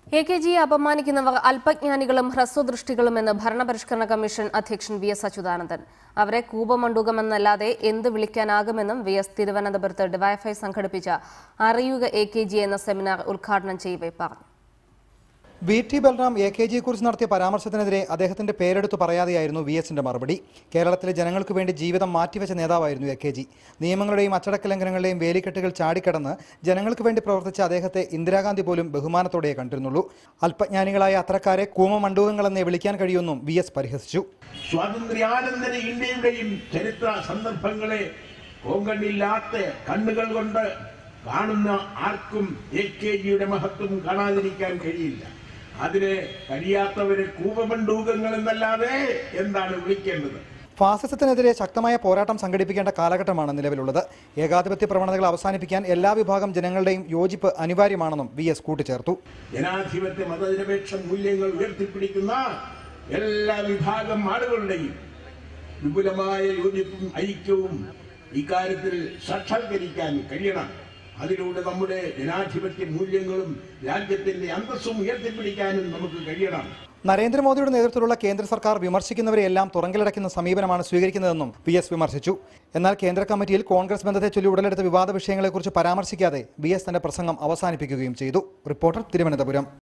A K ജിയെ അപമാനിക്കുന്നവർ അല്പജ്ഞാനികളും ഹ്രസ്വദൃഷ്ടികളുമെന്ന് ഭരണപരിഷ്കരണ കമ്മീഷൻ അധ്യക്ഷൻ വി എസ് അച്യുതാനന്ദൻ അവരെ കൂപമണ്ടുകമെന്നല്ലാതെ എന്ത് വിളിക്കാനാകുമെന്നും വി എസ് തിരുവനന്തപുരത്ത് ഡിവൈഎഫ്ഐ സംഘടിപ്പിച്ച അറിയുക എ കെ ജി എന്ന സെമിനാർ ഉദ്ഘാടനം ചെയ്യവേ പറഞ്ഞു V T Balram A K ജിയെക്കുറിച്ച് നടത്തിയ പരാമർശത്തിനെതിരെ അദ്ദേഹത്തിന്റെ പേരെടുത്ത് പറയാതെയായിരുന്നു വി എസിന്റെ മറുപടി കേരളത്തിലെ ജനങ്ങൾക്ക് വേണ്ടി ജീവിതം മാറ്റിവെച്ച നേതാവായിരുന്നു എ കെ ജി നിയമങ്ങളുടെയും അച്ചടക്ക ലംഘനങ്ങളുടെയും വേലിക്കെട്ടുകൾ ചാടിക്കടന്ന് ജനങ്ങൾക്ക് വേണ്ടി പ്രവർത്തിച്ച അദ്ദേഹത്തെ ഇന്ദിരാഗാന്ധി പോലും ബഹുമാനത്തോടെ കണ്ടിരുന്നുള്ളൂ അല്പജ്ഞാനികളായ അത്രക്കാരെ കൂമമണ്ഡൂകങ്ങളെന്നേ വിളിക്കാൻ കഴിയുമെന്നും വി എസ് പരിഹസിച്ചു സ്വാതന്ത്ര്യാനന്തര ഇന്ത്യയുടെയും ചരിത്ര സന്ദർഭങ്ങളെ കോങ്കണ്ണില്ലാത്ത കണ്ണുകൾ കൊണ്ട് കാണുന്ന ആർക്കും എ കെ ജിയുടെ മഹത്വം കാണാതിരിക്കാൻ കഴിയില്ല അതിനെ കഴിയാത്തവരെ കൂപമണ്ടൂകങ്ങൾ എന്നല്ലാതെ എന്താണ് വിളിക്കേണ്ടത് ഫാസിസത്തിനെതിരെ ശക്തമായ പോരാട്ടം സംഘടിപ്പിക്കേണ്ട കാലഘട്ടമാണ് നിലവിലുള്ളത് ഏകാധിപത്യ പ്രവണതകൾ അവസാനിപ്പിക്കാൻ എല്ലാ വിഭാഗം ജനങ്ങളുടെയും യോജിപ്പ് അനിവാര്യമാണെന്നും വി എസ് കൂട്ടിച്ചേർത്തു ജനാധിപത്യ മതനിരപേക്ഷ മൂല്യങ്ങൾ ഉയർത്തിപ്പിടിക്കുന്ന എല്ലാ വിഭാഗം ആളുകളുടെയും വിപുലമായ യോജിപ്പും ഐക്യവും ഇക്കാര്യത്തിൽ സാക്ഷാത്കരിക്കാൻ കഴിയണം അതിലൂടെ നമ്മുടെ ജനാധിപത്യ മൂല്യങ്ങളും രാജ്യത്തിന്റെ അന്തസ്സും ഉയർത്തിപ്പിടിക്കാനും നമുക്ക് കഴിയണം നരേന്ദ്രമോദിയുടെ നേതൃത്വത്തിലുള്ള കേന്ദ്ര സർക്കാർ വിമർശിക്കുന്നവരെയെല്ലാം തുറങ്കിലടയ്ക്കുന്ന സമീപനമാണ് സ്വീകരിക്കുന്നതെന്നും വി എസ് വിമർശിച്ചു എന്നാൽ കേന്ദ്ര കമ്മിറ്റിയിൽ കോൺഗ്രസ് ബന്ധത്തെ ചൊല്ലി ഉടലെടുത്ത വിവാദ വിഷയങ്ങളെക്കുറിച്ച് പരാമർശിക്കാതെ വി എസ് തന്റെ പ്രസംഗം അവസാനിപ്പിക്കുകയും ചെയ്തു റിപ്പോർട്ടർ തിരുവനന്തപുരം